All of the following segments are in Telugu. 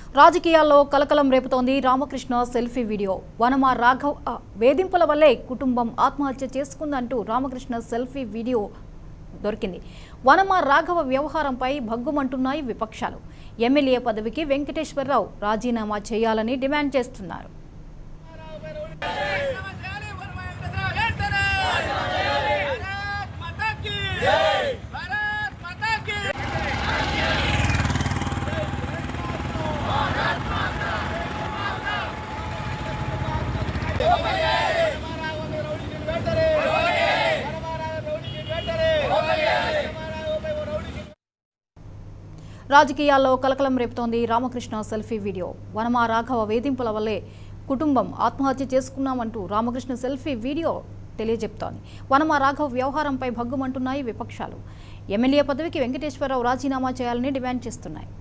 రాజకీయాల్లో కలకలం రేపుతోంది రామకృష్ణ సెల్ఫీ వీడియో వనమా రాఘవ్ ఆ, వేధింపుల వల్లే కుటుంబం ఆత్మహత్య చేసుకుందంటూ రామకృష్ణ సెల్ఫీ వీడియో దొరికింది వనమా రాఘవ వ్యవహారంపై భగ్గుమంటున్నాయి విపక్షాలు ఎమ్మెల్యే పదవికి వెంకటేశ్వరరావు రాజీనామా చేయాలని డిమాండ్ చేస్తున్నారు भारत माता की जय भारत माता की రాజకీయాల్లో కలకలం రేపుతోంది రామకృష్ణ సెల్ఫీ వీడియో వనమా రాఘవ వేధింపుల వల్లే కుటుంబం ఆత్మహత్య చేసుకున్నామంటూ రామకృష్ణ సెల్ఫీ వీడియో తెలియజెప్తోంది వనమా రాఘవ వ్యవహారంపై భగ్గుమంటున్నాయి విపక్షాలు ఎమ్మెల్యే పదవికి వెంకటేశ్వరరావు రాజీనామా చేయాలని డిమాండ్ చేస్తున్నాయి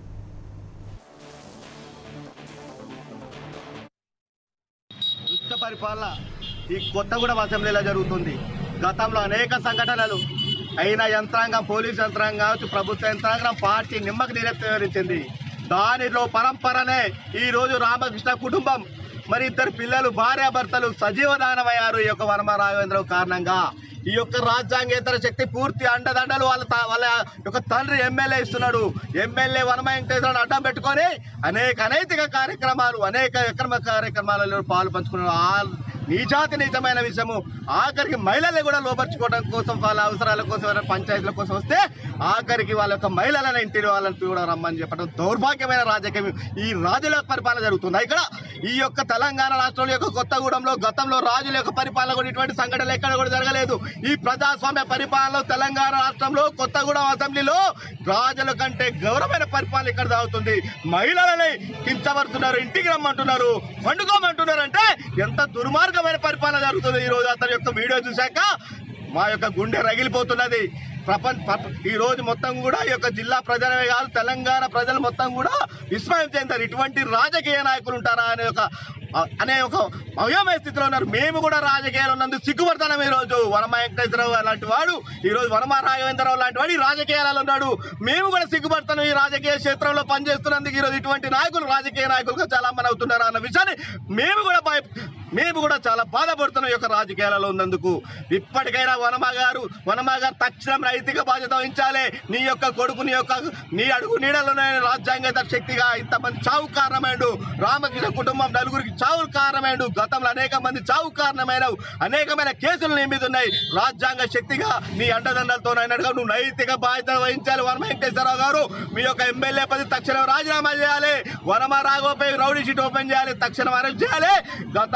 దుష్ట పరిపాలన ఈ కొత్తగూడెం అసెంబ్లీలో జరుగుతుంది గతంలో అనేక సంఘటనలు అయిన యంత్రాంగం పోలీస్ యంత్రాంగం కావచ్చు ప్రభుత్వ యంత్రాంగం పార్టీ నిమ్మకు నీరెత్తింది దానిలో పరంపరనే ఈ రోజు రామకృష్ణ కుటుంబం మరి ఇద్దరు పిల్లలు భార్యాభర్తలు సజీవదానమయ్యారు ఈ యొక్క వనమ రాఘవేంద్ర కారణంగా ఈ యొక్క రాజ్యాంగేతర శక్తి పూర్తి అండదండలు వాళ్ళ తా- వాళ్ళ యొక్క తండ్రి ఎమ్మెల్యే ఇస్తున్నాడు ఎమ్మెల్యే వనమ వెంకటేశ్వరరావు అడ్డం పెట్టుకొని అనేక అనైతిక కార్యక్రమాలు అనేక అక్రమ కార్యక్రమాలలో పాలు పంచుకున్నారు ఆ నీజాతి నిజమైన విషయము ఆఖరికి మహిళల్ని కూడా లోపరుచుకోవడం కోసం వాళ్ళ అవసరాల కోసం ఎవరైనా పంచాయతీల కోసం వస్తే ఆఖరికి వాళ్ళ యొక్క మహిళల ఇంటిని వాళ్ళని కూడా రమ్మని చెప్పడం దౌర్భాగ్యమైన రాజకీయం ఈ రాజుల యొక్క పరిపాలన జరుగుతుంది ఇక్కడ ఈ యొక్క తెలంగాణ రాష్ట్రంలో యొక్క కొత్తగూడెంలో గతంలో రాజుల యొక్క పరిపాలన కూడా ఇటువంటి సంఘటనలు ఎక్కడ కూడా జరగలేదు ఈ ప్రజాస్వామ్య పరిపాలనలో తెలంగాణ రాష్ట్రంలో కొత్తగూడెం అసెంబ్లీలో రాజుల కంటే గౌరవమైన పరిపాలన ఇక్కడ సాగుతుంది మహిళలని కించబడుతున్నారు ఇంటికి రమ్మంటున్నారు పండుకోమంటున్నారు అంటే ఎంత దుర్మార్గమైన పరిపాలన జరుగుతుంది ఈ రోజు అతని యొక్క వీడియో చూశాక మా యొక్క గుండె రగిలిపోతున్నది ప్రపంచ ఈ రోజు మొత్తం కూడా ఈ యొక్క జిల్లా ప్రజలే కాదు తెలంగాణ ప్రజలు మొత్తం కూడా విస్మయం చెందారు ఇటువంటి రాజకీయ నాయకులు ఉంటారా అనే ఒక అనే ఒక భయమయ స్థితిలో ఉన్నారు మేము కూడా రాజకీయాలు ఉన్నందుకు సిగ్గుపడతాం ఈ రోజు వనమ వెంకటేశ్వరరావు లాంటి వాడు ఈ రోజు వనమ రాఘవేంద్రరావు లాంటి వాడు ఈ రాజకీయాలలో ఉన్నాడు మేము కూడా సిగ్గుపడతాం ఈ రాజకీయ క్షేత్రంలో పనిచేస్తున్నందుకు ఈ రోజు ఇటువంటి నాయకులు రాజకీయ నాయకులుగా చాలా మంది అవుతున్నారు అన్న విషయాన్ని మేము కూడా భయ మేము కూడా చాలా బాధపడుతున్నాం ఈ యొక్క రాజకీయాలలో ఉన్నందుకు ఇప్పటికైనా వనమ గారు వనమ గారు తక్షణం నైతిక బాధ్యత వహించాలి నీ యొక్క కొడుకు నీ యొక్క నీ అడుగు నీడలోనే రాజ్యాంగేతర శక్తిగా ఇంతమంది చావు కారణమైండు రామకృష్ణ కుటుంబం నలుగురికి చావు కారణమైండు గతంలో అనేక మంది చావు కారణమైన అనేకమైన కేసులు నీ మీద ఉన్నాయి రాజ్యాంగ శక్తిగా నీ అండదండలతో అయినట్టుగా నువ్వు నైతిక బాధ్యత వహించాలి వనమ వెంకటేశ్వరరావు గారు మీ యొక్క ఎమ్మెల్యే పది తక్షణం రాజీనామా చేయాలి వనమ రాఘవపై రౌడీ షీట్ ఓపెన్ చేయాలి తక్షణం అరెస్ట్ చేయాలి గత